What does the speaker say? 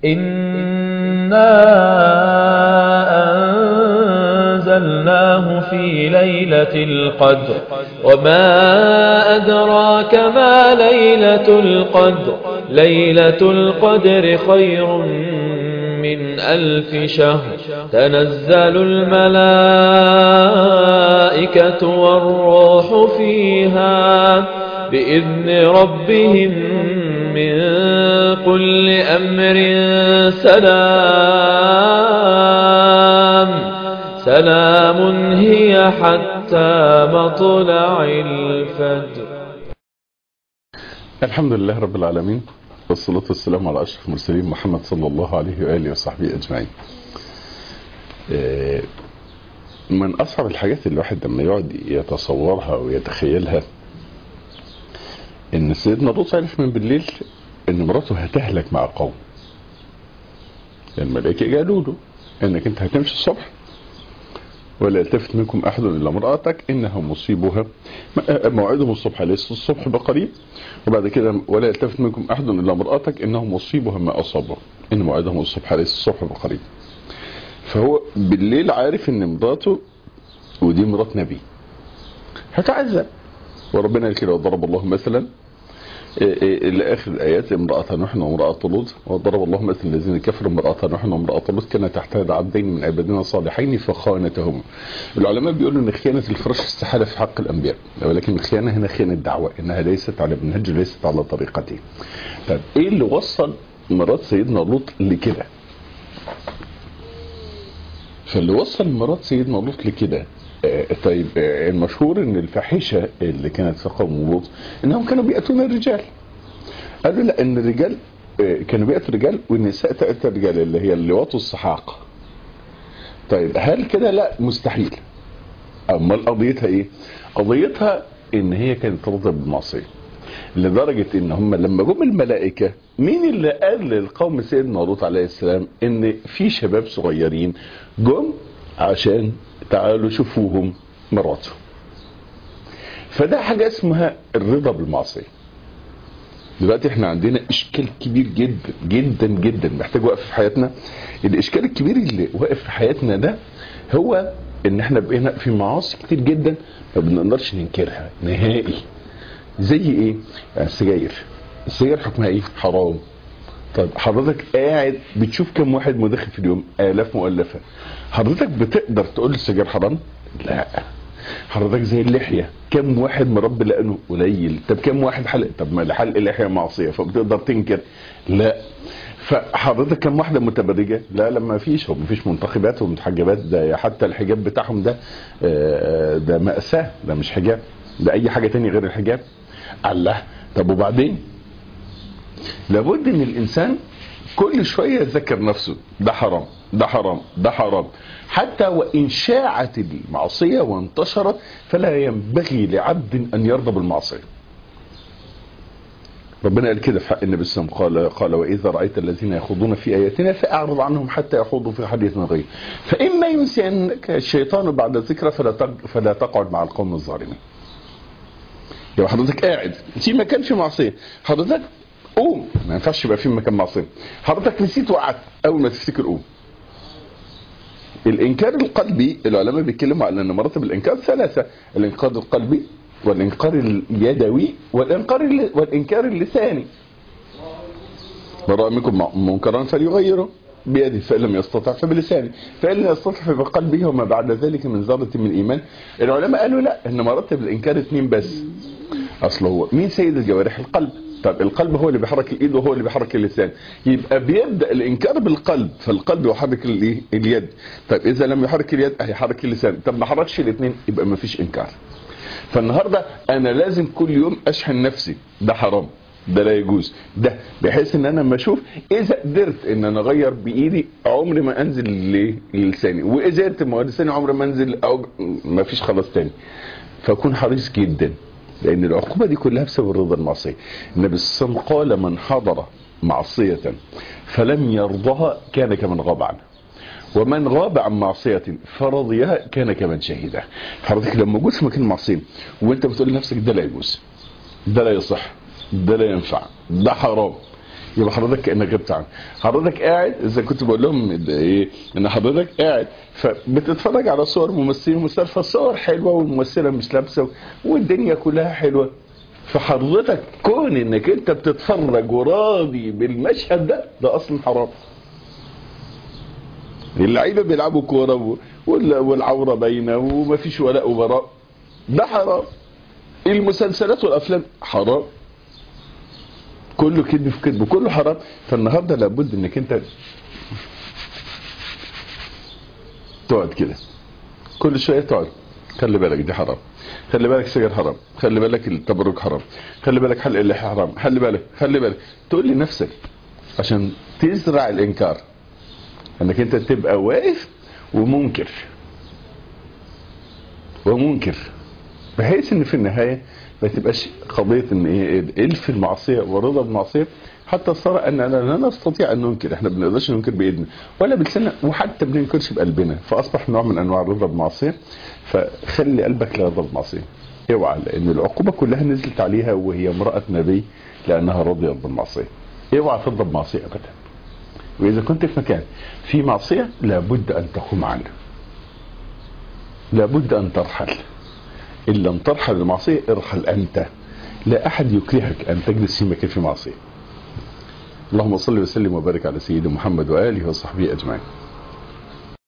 إنا أنزلناه في ليلة القدر وما أدراك ما ليلة القدر ليلة القدر خير من ألف شهر تنزل الملائكة والروح فيها بإذن ربهم من كل أمر سلام سلام هي حتى مطلع الفجر الحمد لله رب العالمين والصلاة والسلام على أشرف المرسلين محمد صلى الله عليه وآله وصحبه أجمعين آه، من أصعب الحاجات اللي الواحد لما يقعد يتصورها ويتخيلها إن سيدنا لوط عرف من بالليل إن مراته هتهلك مع قوم الملائكة قالوا له إنك أنت هتمشي الصبح ولا يلتفت منكم أحد إلا امرأتك إنها مصيبها موعدهم الصبح ليس الصبح بقريب وبعد كده ولا يلتفت منكم أحد إلا امرأتك إنه مصيبها ما أصابه إن موعدهم الصبح ليس الصبح بقريب فهو بالليل عارف إن مراته ودي مرات نبي هتعذب وربنا قال كده وضرب الله مثلا الى اخر الايات امراه نوح وامراه لوط وضرب الله مثل الذين كفروا امراه نوح وامراه لوط كان تحتها عبدين من عبادنا صالحين فخانتهما العلماء بيقولوا ان خيانه الفراش استحاله في حق الانبياء ولكن الخيانه هنا خيانه دعوه انها ليست على منهج ليست على طريقته طيب ايه اللي وصل مرات سيدنا لوط لكده فاللي وصل مرات سيدنا لوط لكده آه، طيب آه، المشهور ان الفاحشه اللي كانت في قوم لوط انهم كانوا بياتون الرجال قالوا لا ان الرجال آه، كانوا بياتوا الرجال والنساء تاتي الرجال اللي هي اللواط والسحاق طيب هل كده لا مستحيل امال قضيتها ايه قضيتها ان هي كانت ترضى بالمعصيه لدرجة ان هم لما جم الملائكة مين اللي قال للقوم سيدنا لوط عليه السلام ان في شباب صغيرين جم عشان تعالوا شوفوهم مراته فده حاجة اسمها الرضا بالمعصية دلوقتي احنا عندنا اشكال كبير جدا جدا جدا محتاج وقف في حياتنا الاشكال الكبير اللي واقف في حياتنا ده هو ان احنا بقينا في معاصي كتير جدا ما بنقدرش ننكرها نهائي زي ايه يعني السجاير السجاير حكمها ايه حرام طيب حضرتك قاعد بتشوف كم واحد مدخن في اليوم الاف مؤلفه حضرتك بتقدر تقول السجاير حرام لا حضرتك زي اللحيه كم واحد مربي لانه قليل طب كم واحد حلق طب ما حلق اللحيه معصيه فبتقدر تنكر لا فحضرتك كم واحده متبرجه لا لا ما فيش هو ما فيش منتخبات ومتحجبات ده حتى الحجاب بتاعهم ده آه، ده مأساة ده مش حجاب ده اي حاجه تانية غير الحجاب الله طب وبعدين لابد ان الانسان كل شويه يذكر نفسه ده حرام ده حرام ده حرام حتى وان شاعت المعصيه وانتشرت فلا ينبغي لعبد ان يرضى بالمعصيه ربنا قال كده في حق النبي صلى الله عليه وسلم قال قال واذا رايت الذين يخوضون في اياتنا فاعرض عنهم حتى يخوضوا في حديث غيره فاما ينسينك الشيطان بعد الذكرى فلا تق- فلا تقعد مع القوم الظالمين يبقى حضرتك قاعد في مكان فيه معصيه حضرتك قوم ما ينفعش يبقى في مكان معصيه حضرتك نسيت وقعت اول ما تفتكر قوم الانكار القلبي العلماء بيتكلموا على ان مراتب الانكار ثلاثه الانكار القلبي والانكار اليدوي والانكار الل- والانكار اللساني من راى منكم منكرا فليغيره بيده فان لم يستطع فبلسانه فان لم يستطع فبقلبه وما بعد ذلك من ذره من ايمان العلماء قالوا لا ان مراتب الانكار اثنين بس اصل هو مين سيد الجوارح القلب طب القلب هو اللي بيحرك الايد وهو اللي بيحرك اللسان يبقى بيبدا الانكار بالقلب فالقلب يحرك الايه اليد طب اذا لم يحرك اليد هيحرك اللسان طب ما حركش الاثنين يبقى ما فيش انكار فالنهارده انا لازم كل يوم اشحن نفسي ده حرام ده لا يجوز ده بحيث ان انا لما اشوف اذا قدرت ان انا اغير بايدي عمري ما انزل ل- للساني واذا قدرت ما هو لساني عمري ما انزل او ما فيش خلاص تاني فاكون حريص جدا لان العقوبه دي كلها بسبب الرضا المعصيه النبي صلى الله عليه وسلم قال من حضر معصيه فلم يرضها كان كمن غاب عنها ومن غاب عن معصية فرضيها كان كمن شهدها حضرتك لما موجود في مكان معصية وانت بتقول لنفسك ده لا يجوز ده لا يصح ده لا ينفع ده حرام يبقى حضرتك كانك غبت عنه حضرتك قاعد اذا كنت بقول لهم إن ايه ان حضرتك قاعد فبتتفرج على صور ممثلين وممثلات فالصور حلوه والممثله مش لابسه والدنيا كلها حلوه فحضرتك كون انك انت بتتفرج وراضي بالمشهد ده ده اصلا حرام اللعيبه بيلعبوا كوره وال- والعوره باينه ومفيش ولاء وبراء ده حرام المسلسلات والافلام حرام كله كذب في كذب كله حرام فالنهارده لابد انك انت تقعد كده كل شويه تقعد خلي بالك دي حرام خلي بالك السجاير حرام خلي بالك التبرك حرام خلي بالك حلق اللحيه حرام خلي بالك خلي بالك تقول لنفسك عشان تزرع الانكار انك انت تبقى واقف ومنكر ومنكر بحيث ان في النهايه ما تبقاش قضيه ان ايه الف المعصيه ورضا بالمعصيه حتى صار اننا لا نستطيع ان ننكر احنا ما بنقدرش ننكر بايدنا ولا بلساننا وحتى بننكرش بقلبنا فاصبح نوع من انواع الرضا بالمعصيه فخلي قلبك لا يرضى بالمعصيه اوعى لان العقوبه كلها نزلت عليها وهي امراه نبي لانها رضيت بالمعصيه اوعى ترضى بمعصيه ابدا واذا كنت في مكان في معصيه لابد ان تقوم عنها لابد ان ترحل ان لم ترحل المعصيه ارحل انت لا احد يكرهك ان تجلس في مكان في معصيه اللهم صل وسلم وبارك على سيدنا محمد واله وصحبه اجمعين